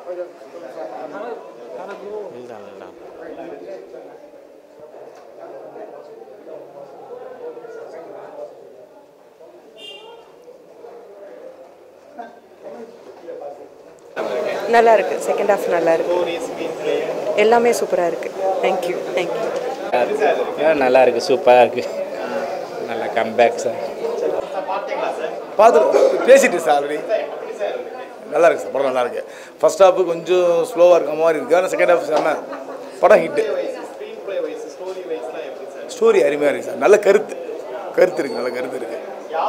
இல்லை இல்லை நல்லா இருக்கு செகண்ட் ஹாஃப் நல்லா இருக்கு எல்லாமே சூப்பராக இருக்கு தேங்க்யூ தேங்க்யூ நல்லா இருக்குது சூப்பராக இருக்குது நல்ல கம்பேக் சார் பார்த்து பேசிட்டு சார் ஆல்ரெடி நல்லா இருக்கு சார் படம் நல்லா இருக்கு ஃபர்ஸ்ட் ஹாஃப் கொஞ்சம் ஸ்லோவாக இருக்க மாதிரி இருக்கு ஆனால் செகண்ட் ஹாஃப் செம்ம படம் ஹிட்டு ஸ்டோரி அருமையாக இருக்கு சார் நல்ல கருத்து கருத்து இருக்கு நல்ல கருத்து இருக்கு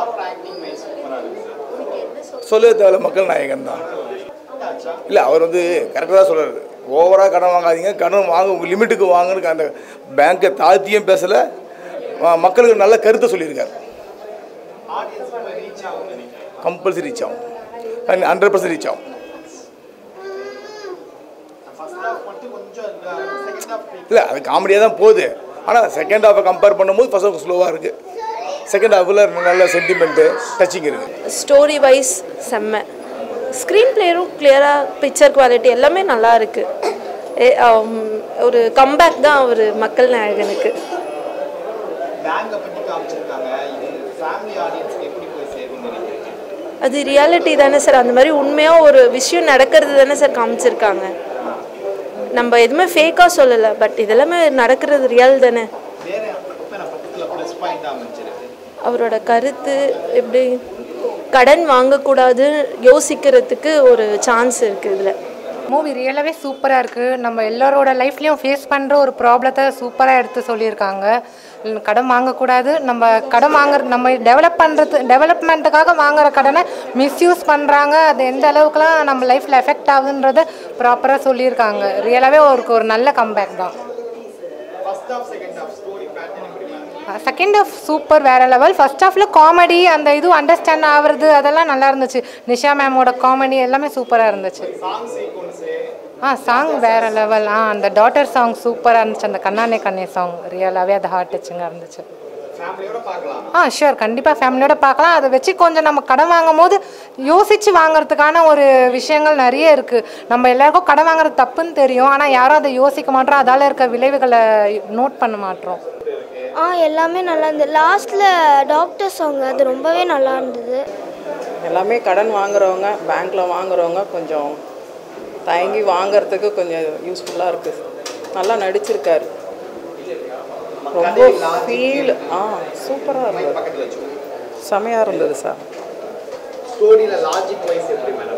சொல்ல தேவையில்ல மக்கள் நாயகன் தான் இல்லை அவர் வந்து கரெக்டாக தான் சொல்கிறாரு ஓவராக கடன் வாங்காதீங்க கடன் வாங்க உங்கள் லிமிட்டுக்கு வாங்கன்னு அந்த பேங்க்கை தாழ்த்தியும் பேசலை மக்களுக்கு நல்ல கருத்தை சொல்லியிருக்காரு கம்பல்சரி ரீச் ஆகும் ஹண்ட்ரட் பர்சன்ட் ரீச் ஆகும் இல்லை அது காமெடியாக தான் போகுது ஆனால் செகண்ட் ஹாஃபை கம்பேர் பண்ணும்போது ஃபர்ஸ்ட் ஹாஃப் ஸ்லோவாக இருக்குது செகண்ட் ஹாஃபில் நல்ல சென்டிமெண்ட்டு டச்சிங் இருக்குது ஸ்டோரி வைஸ் செம்ம ஸ்க்ரீன் பிளேயரும் கிளியராக பிக்சர் குவாலிட்டி எல்லாமே நல்லா இருக்கு ஏ, ஆம், ஒரு கம்பேக் தான் அவர் மக்கள் நாயகனுக்கு பேங்கை பற்றி காமிச்சிருக்காங்க இது ஃபேமிலி ஆடியன்ஸ்க்கு எப்படி போய் சேரும்னு நினைக்கிறீங்க அது ரியாலிட்டி தானே சார் அந்த மாதிரி உண்மையாக ஒரு விஷயம் நடக்கிறது தானே சார் காமிச்சிருக்காங்க நம்ம எதுவுமே ஃபேக்காக சொல்லலை பட் இதெல்லாமே நடக்கிறது ரியல் தானே வேற இப்போ நான் பர்டிகுலர் ப்ளஸ் பாயிண்ட் அமைச்சிருக்கு அவரோட கருத்து எப்படி கடன் வாங்கக்கூடாது யோசிக்கிறதுக்கு ஒரு சான்ஸ் இருக்குது இதில் மூவி ரியலாகவே சூப்பராக இருக்குது நம்ம எல்லாரோட லைஃப்லேயும் ஃபேஸ் பண்ணுற ஒரு ப்ராப்ளத்தை சூப்பராக எடுத்து சொல்லியிருக்காங்க உம், கடன் வாங்கக்கூடாது நம்ம கடன் வாங்குற நம்ம டெவலப் பண்ணுறது டெவலப்மெண்ட்டுக்காக வாங்குற கடனை மிஸ்யூஸ் பண்ணுறாங்க அது எந்த அளவுக்குலாம் நம்ம லைஃப்பில் எஃபெக்ட் ஆகுதுன்றதை ப்ராப்பராக சொல்லியிருக்காங்க ரியலாகவே ஒரு ஒரு நல்ல கம்பேக் தான் first half second half story pattern எப்படி மேம் செகண்ட் ஹாஃப் சூப்பர் வேற லெவல் ஃபர்ஸ்ட் ஹாஃப்ல காமெடி அந்த இது அண்டர்ஸ்டாண்ட் ஆகுறது அதெல்லாம் நல்லா இருந்துச்சு நிஷா மேமோட காமெடி எல்லாமே சூப்பராக இருந்துச்சு சாங் சீக்வன்ஸு ஆ சாங் வேற லெவல் ஆ அந்த டாட்டர் சாங் சூப்பராக இருந்துச்சு அந்த கண்ணானே கண்ணே சாங் ரியலாகவே அது ஹார்ட் டச்சிங்காக இருந்துச்சு ஃபேமிலியோட பார்க்கலாம் ஆ ஷூர் கண்டிப்பாக ஃபேமிலியோட பார்க்கலாம் அதை வச்சு கொஞ்சம் நம்ம கடன் வாங்கும் போது யோசித்து வாங்குறதுக்கான ஒரு விஷயங்கள் நிறைய இருக்குது நம்ம எல்லாருக்கும் கடன் வாங்குறது தப்புன்னு தெரியும் ஆனால் யாரும் அதை யோசிக்க மாட்டோம் அதால் இருக்க விளைவுகளை நோட் பண்ண மாட்டோம் ஆ எல்லாமே நல்லா இருந்தது லாஸ்ட்டில் டாக்டர் சாங் அது ரொம்பவே நல்லா இருந்தது எல்லாமே கடன் வாங்குறவங்க பேங்க்கில் வாங்குறவங்க கொஞ்சம் தயங்கி வாங்குறதுக்கு கொஞ்சம் யூஸ்ஃபுல்லாக இருக்குது நல்லா நடிச்சிருக்காரு ரொம்ப ஃபீல் ஆ சூப்பராக இருந்தது பக்கத்தில் வச்சு செமையாக இருந்தது சார் ஸ்டோரியில் லாஜிக் வைஸ் எப்படி மேடம்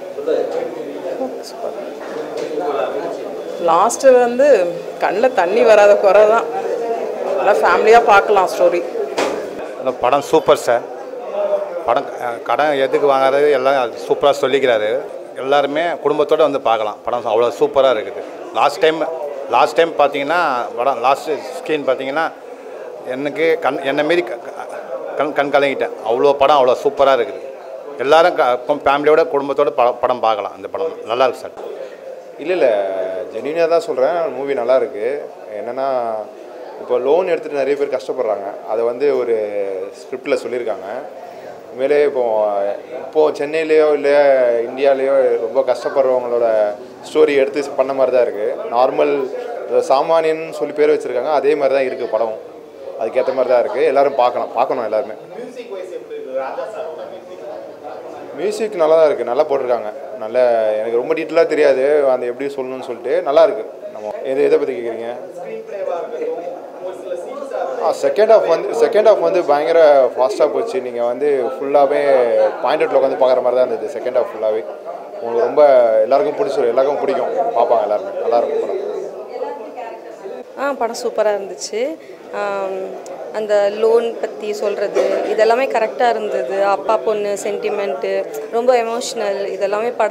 லாஸ்ட்டு வந்து கண்ணில் தண்ணி வராத குறை தான் நல்லா ஃபேமிலியாக பார்க்கலாம் ஸ்டோரி அந்த படம் சூப்பர் சார் படம் அஹ், கடன் எதுக்கு வாங்குறது எல்லாம் சூப்பராக சொல்லிக்கிறாரு எல்லாருமே குடும்பத்தோடு வந்து பார்க்கலாம் படம் அவ்வளோ சூப்பராக இருக்குது லாஸ்ட் டைம் லாஸ்ட் டைம் பார்த்தீங்கன்னா படம் லாஸ்ட் ஸ்க்ரீன் பார்த்தீங்கன்னா எனக்கு கண் என்னை மாரி க- க- கண் கண் கலங்கிட்டேன் அவ்வளோ படம் அவ்வளோ சூப்பராக இருக்குது எல்லாரும் க ஃபேமிலியோட குடும்பத்தோட படம் படம் பார்க்கலாம் இந்த படம் நல்லா இருக்கு சார் இல்லை இல்லை ஜென்யூனாக தான் சொல்கிறேன் மூவி நல்லா இருக்கு என்னென்னா இப்போ லோன் எடுத்துகிட்டு நிறைய பேர் கஷ்டப்படுறாங்க அதை வந்து ஒரு ஸ்கிரிப்டில் சொல்லியிருக்காங்க உண்மையிலே இப்போ இப்போது சென்னையிலேயோ இல்லை இந்தியாலேயோ ரொம்ப கஷ்டப்படுறவங்களோட ஸ்டோரி எடுத்து பண்ண மாதிரி தான் இருக்குது நார்மல் சாமானியன் சொல்லி பேர் வச்சுருக்காங்க அதே மாதிரி தான் இருக்குது படம் அதுக்கேற்ற மாதிரி தான் இருக்குது எல்லோரும் பார்க்கலாம் பார்க்கணும் எல்லாருமே மியூசிக் வைஸ் எப்படி இருக்கு ராஜா சாரோட மியூசிக் மியூசிக் நல்லா தான் இருக்குது நல்லா போட்டிருக்காங்க நல்ல எனக்கு ரொம்ப டீட்டெயிலாக தெரியாது அந்த எப்படி சொல்லணும்னு சொல்லிட்டு நல்லா இருக்குது நம்ம எது எதை பற்றி கேட்குறீங்க ஸ்க்ரீன் பிளேவாக இருக்கட்டும் ஒரு சில சீன்ஸாக ஆ செகண்ட் ஹாஃப் வந்து செகண்ட் ஹாஃப் வந்து பயங்கர ஃபாஸ்ட்டாக போச்சு நீங்கள் வந்து ஃபுல்லாகவே பாயிண்ட் அவுட்டில் உட்காந்து பார்க்குற மாதிரி தான் இருந்தது செகண்ட் ஹாஃப் ஃபுல்லாகவே உங்களுக்கு ரொம்ப எல்லாருக்கும் பிடிச்சிரும் எல்லாருக்கும் பிடிக்கும் பார்ப்பாங்க எல்லாருமே நல்லா இருக்கும் படம் ஆ படம் சூப்பராக இருந்துச்சு ஆம், அந்த லோன் பற்றி சொல்கிறது இதெல்லாமே கரெக்டாக இருந்தது அப்பா பொண்ணு சென்டிமெண்ட்டு ரொம்ப எமோஷ்னல் இதெல்லாமே படம்